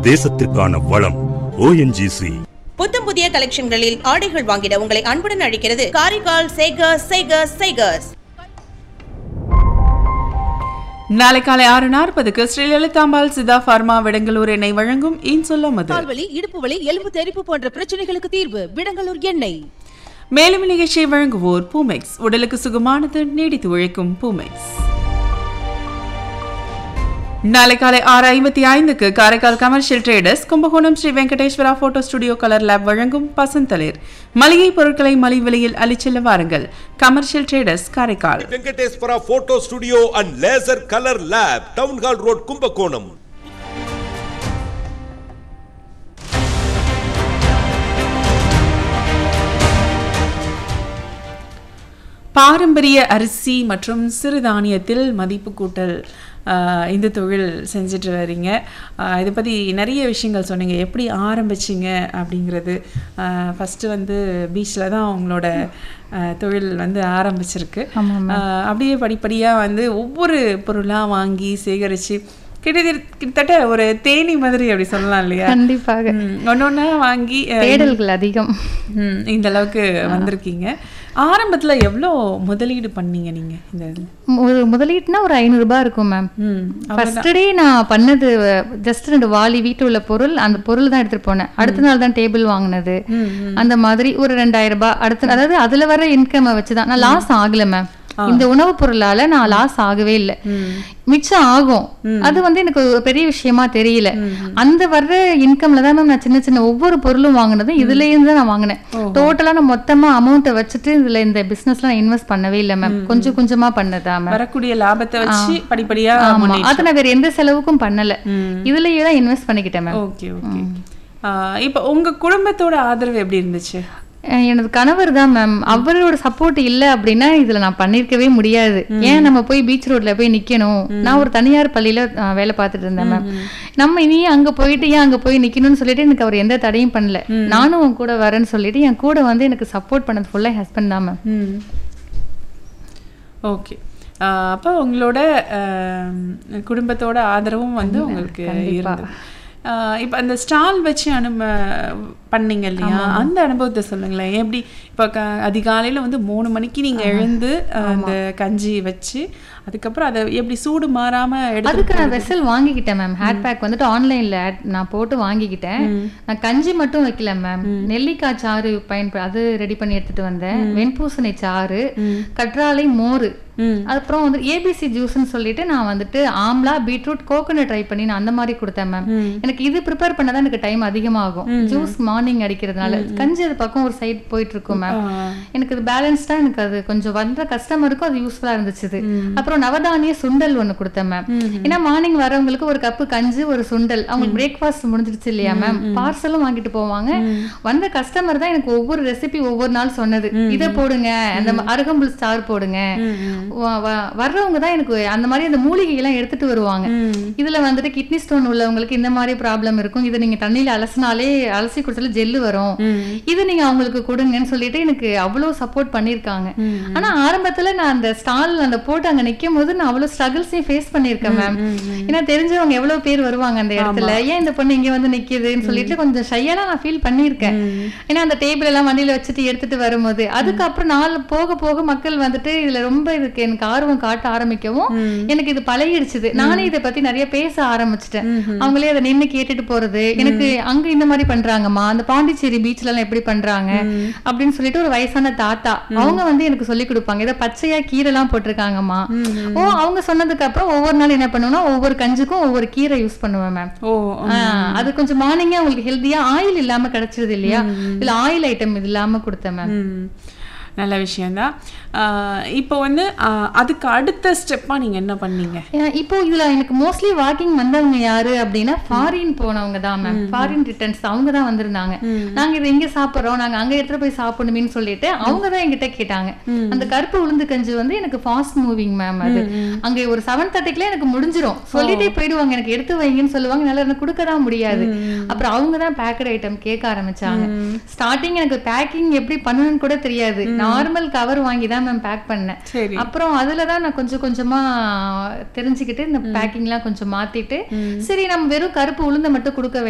தேசத்திற்கான வளம் ஓஎன்ஜிசி புத்தம் புதிய கலெக்ஷன்களில் ஆடைகள் வாங்கிட உங்களை அன்புடன் அழைக்கிறது காரைக்கால் சேகர்ஸ் சேகர்ஸ் சேகர்ஸ் நாளை காலை ஆறு நாற்பதுக்கு ஸ்ரீ லலிதாம்பாள் சிதா ஃபார்மா விடங்களூர் எண்ணெய் வழங்கும் இன் சொல்ல மது கால்வலி இடுப்பு வலி எலும்பு தெறிப்பு போன்ற பிரச்சனைகளுக்கு தீர்வு விடங்கலூர் எண்ணெய் மேலும் நிகழ்ச்சியை வழங்குவோர் பூமெக்ஸ் உடலுக்கு சுகமானது நீடித்து உழைக்கும் பூமெக்ஸ் நாளை காலை ஆறு ஐம்பத்தி ஐந்துக்கு Karaikal commercial traders Kumbakonam Sri Venkateswara photo studio colour lab வழங்கும் பசந்தளிர் மளிகை பொருட்களை மலி விலையில் அளிச்செல்ல வாருங்கள் commercial traders Karaikal Venkateswara photo studio and laser colour lab town hall road Kumbakonam பாரம்பரிய அரிசி மற்றும் சிறுதானியத்தில் மதிப்பு கூட்டல் ஆஹ், இந்த தொழில் செஞ்சுட்டு வரீங்க ஆஹ், இதை பற்றி நிறைய விஷயங்கள் சொன்னீங்க எப்படி ஆரம்பிச்சிங்க அப்படிங்கிறது ஃபஸ்ட்டு வந்து பீச்சில் தான் உங்களோட ஆஹ், தொழில் வந்து ஆரம்பிச்சிருக்கு ஆஹ், அப்படியே படிப்படியாக வந்து ஒவ்வொரு பொருளாக வாங்கி சேகரித்து கிட்டத்தட்ட கிட்டத்தட்ட ஒரு தேனி மாதிரி அப்படி சொல்லலாம் இல்லையா கண்டிப்பாக ஒன்று ஒன்றா வாங்கி ஆஹ், தேடல்கள் அதிகம் ம், இந்த அளவுக்கு வந்திருக்கீங்க ஆரம்பத்துல எவ்வளோ முதலீடு பண்ணீங்க நீங்க இந்த இதுல? ஒரு முதலீட்டுனா ஒரு ஐநூறுரூபா இருக்கும் மேம் ம் ஃபர்ஸ்ட் டே நான் பண்ணது ஜஸ்ட் ரெண்டு வாளி வீட்டு உள்ள பொருள் அந்த பொருள் தான் எடுத்துட்டு போனேன் அடுத்த நாள் தான் டேபிள் வாங்கினது அந்த மாதிரி ஒரு ரெண்டாயிரம் ரூபாய் அடுத்த அதாவது அதுல வர இன்கம் வச்சு தான் நான் லாஸ் ஆகல மேம் இந்த உணவுப் பொருளால நான் லாஸ் ஆகவே இல்லை மிச்சம் ஆகும் அது வந்து எனக்கு ஒரு பெரிய விஷயமா தெரியல அந்த வர்ற இன்கம்ல தான் மேம் நான் சின்ன சின்ன ஒவ்வொரு பொருளும் வாங்கினதும் இதுல இருந்து தான் நான் வாங்கினேன் டோட்டலா நான் மொத்தமா அமௌண்ட்டை வச்சுட்டு இதுல இந்த பிசினஸ்ல நான் இன்வெஸ்ட் பண்ணவே இல்லை மேம் கொஞ்சம் கொஞ்சமா பண்ணதா மேம் வரக்கூடிய லாபத்தை வச்சு படிப்படியா ஆமா அதை நான் வேற எந்த செலவுக்கும் பண்ணல இதுலயே தான் இன்வெஸ்ட் பண்ணிக்கிட்டேன் மேம் ஓகே ஓகே இப்போ உங்க குடும்பத்தோட ஆதரவு எப்படி இருந்துச்சு அஹ் எனது கணவர் தான் மேம் அவரோட சப்போர்ட் இல்ல அப்படின்னா இதுல நான் பண்ணிருக்கவே முடியாது ஏன் நம்ம போய் பீச் ரோட்ல போய் நிக்கணும் நான் ஒரு தனியார் பள்ளியில அஹ், வேலை பார்த்துட்டு இருந்தேன் மேம் நம்ம இனி அங்க போயிட்டு ஏன் அங்க போய் நிக்கணும்னு சொல்லிட்டு எனக்கு அவர் எந்த தடையும் பண்ணல நானும் உன் கூட வரேன்னு சொல்லிட்டு என் கூட வந்து எனக்கு சப்போர்ட் பண்ணது ஃபுல்லா ஹஸ்பண்ட் தான் மேம் ம் ஓகே அப்போ உங்களோட ஆம், குடும்பத்தோட ஆதரவும் வந்து உங்களுக்கு இருந்தது இப்போ அந்த ஸ்டால் வச்சு அனுப பண்ணீங்க இல்லையா அந்த அனுபவத்தை சொல்லுங்களேன் எப்படி இப்போ க அதிகாலையில் வந்து மூணு மணிக்கு நீங்கள் எழுந்து அஹ், அந்த கஞ்சி வச்சு அதுக்கப்புறம் அதை எப்படி சூடு மாறாமல் எடுத்து அதுக்கு நான் வெசல் வாங்கிக்கிட்டேன் மேம் ஹேட் பேக் வந்துட்டு ஆன்லைன்ல நான் போட்டு வாங்கிக்கிட்டேன் நான் கஞ்சி மட்டும் வைக்கல மேம் நெல்லிக்காய் சாறு பயன்ப அது ரெடி பண்ணி எடுத்துட்டு வந்தேன் வெண்பூசணி சாறு கற்றாழை மோர் அப்புறம் வந்து ஏபிசி ஜூஸ்னு சொல்லிட்டு நான் வந்துட்டு ஆம்லா பீட்ரூட் கோகோனட் ட்ரை பண்ணி நான் அந்த மாதிரி கொடுத்தேன் மேம் எனக்கு இது ப்ரிப்பேர் பண்ணதான் எனக்கு டைம் அதிகமாகும் ஜூஸ் மார்னிங் அடிக்கிறதுனால கஞ்சி அது பக்கம் ஒரு சைடு போயிட்டு இருக்கும் மேம் எனக்கு இது பேலன்ஸ்டா எனக்கு அது கொஞ்சம் வந்த கஸ்டமருக்கும் அது யூஸ்ஃபுல்லா இருந்துச்சு இது. அப்புறம் நவதானிய சுண்டல் ஒண்ணு கொடுத்தேன் மேம் ஏன்னா மார்னிங் வரவங்களுக்கு ஒரு கப்பு கஞ்சி ஒரு சுண்டல் அவங்களுக்கு பிரேக்ஃபாஸ்ட் முடிஞ்சிருச்சு இல்லையா மேம் பார்சலும் வாங்கிட்டு போவாங்க வந்த கஸ்டமர் தான் எனக்கு ஒவ்வொரு ரெசிபி ஒவ்வொரு நாள் சொன்னது இதை போடுங்க அந்த ம- அருகம்புல் ஸ்டார் போடுங்க வ- வ- வர்றவங்க தான் எனக்கு அந்த மாதிரி அந்த மூலிகை எல்லாம் எடுத்துட்டு வருவாங்க இதுல வந்துட்டு கிட்னி ஸ்டோன் உள்ளவங்களுக்கு இந்த மாதிரி ப்ராப்ளம் இருக்கும் இதை நீங்க தண்ணியில அலசினாலே அலசி குடிச்சாலே ஜெல்லு வரும் இது நீங்க அவங்களுக்கு கொடுங்கன்னு சொல்லிட்டு எனக்கு அவ்வளவு சப்போர்ட் பண்ணிருக்காங்க ஆனா ஆரம்பத்துல நான் அந்த ஸ்டால் அந்த போட்டு அங்க நிக்கும் போது நான் அவ்வளவு ஸ்ட்ரகிள்ஸையும் ஃபேஸ் பண்ணிருக்கேன் மேம் ஏன்னா தெரிஞ்சவங்க எவ்வளவு பேர் வருவாங்க அந்த இடத்துல ஏன் இந்த பொண்ணு இங்க வந்து நிக்குதுன்னு சொல்லிட்டு கொஞ்சம் ஷையெல்லாம் நான் ஃபீல் பண்ணியிருக்கேன் ஏன்னா அந்த டேபிள் எல்லாம் வண்டியில வச்சுட்டு எடுத்துட்டு வரும்போது அதுக்கப்புறம் நாள் போக போக மக்கள் வந்துட்டு இதுல ரொம்ப இதுக்கு எனக்கு ஆர்வம் காட்ட ஆரம்பிக்கவும் எனக்கு இது பழகிடுச்சுது நானே இதை பத்தி நிறைய பேச ஆரம்பிச்சிட்டேன் அவங்களே அதை நின்னு கேட்டுட்டு போறது எனக்கு அங்க இந்த மாதிரி பண்றாங்கம்மா அந்த பாண்டிச்சேரி பீச்ல எல்லாம் எப்படி பண்றாங்க அப்படின்னு சொல்லிட்டு ஒரு வயசான தாத்தா அவங்க வந்து எனக்கு சொல்லி கொடுப்பாங்க இதை பச்சையா கீரை எல்லாம் போட்டிருக்காங்கம்மா ஓ அவங்க சொன்னதுக்கு அப்புறம் ஒவ்வொரு நாள் என்ன பண்ணுவேன்னா ஒவ்வொரு கஞ்சுக்கும் ஒவ்வொரு கீரை யூஸ் பண்ணுவேன் மேம் ஓ அது கொஞ்சம் மார்னிங்கே உங்களுக்கு ஹெல்த்தியா ஆயில் இல்லாம கிடைச்சிருது இல்லையா இல்ல ஆயில் ஐட்டம் இது இல்லாம கொடுத்தேன் மேம் ம். நல்ல விஷயம்தான் ஆஹ் இப்போ வந்து ஆஹ் அதுக்கு அடுத்த ஸ்டெப்பாக நீங்கள் என்ன பண்ணீங்க ஏன் இப்போ இதுல எனக்கு மோஸ்ட்லி வாக்கிங் வந்தவங்க யாரு அப்படின்னா ஃபாரின் போனவங்க தான் மேம் ஃபாரின் ரிட்டர்ன்ஸ் அவங்க தான் வந்திருந்தாங்க நாங்க இதை இங்க சாப்பிடுறோம் நாங்க அங்க எடுத்துட்டு போய் சாப்பிடணுமேனு சொல்லிட்டு அவங்க தான் என்கிட்ட கேட்டாங்க அந்த கருப்பு உளுந்து கஞ்சி வந்து எனக்கு ஃபாஸ்ட் மூவிங் மேம் அது அங்க ஒரு செவன் தேர்ட்டிக்குள்ள எனக்கு முடிஞ்சிரும் சொல்லிட்டே போயிடுவாங்க எனக்கு எடுத்து வைங்கன்னு சொல்லுவாங்க என்னால எனக்கு கொடுக்க தான் முடியாது அப்புறம் அவங்க தான் பேக்கட் ஐட்டம் கேட்க ஆரம்பிச்சாங்க ஸ்டார்டிங் எனக்கு பேக்கிங் எப்படி பண்ணணும்னு கூட தெரியாது நார்மல் கவர் வாங்கி தான் மேம் பேக் பண்ணேன் சரி அப்புறம் அதுல தான் நான் கொஞ்சம் கொஞ்சமா தெரிஞ்சுக்கிட்டு இந்த பேக்கிங்லாம் கொஞ்சம் மாத்திட்டு சரி நம்ம வெறும் கருப்பு உளுந்த மட்டும் கொடுக்க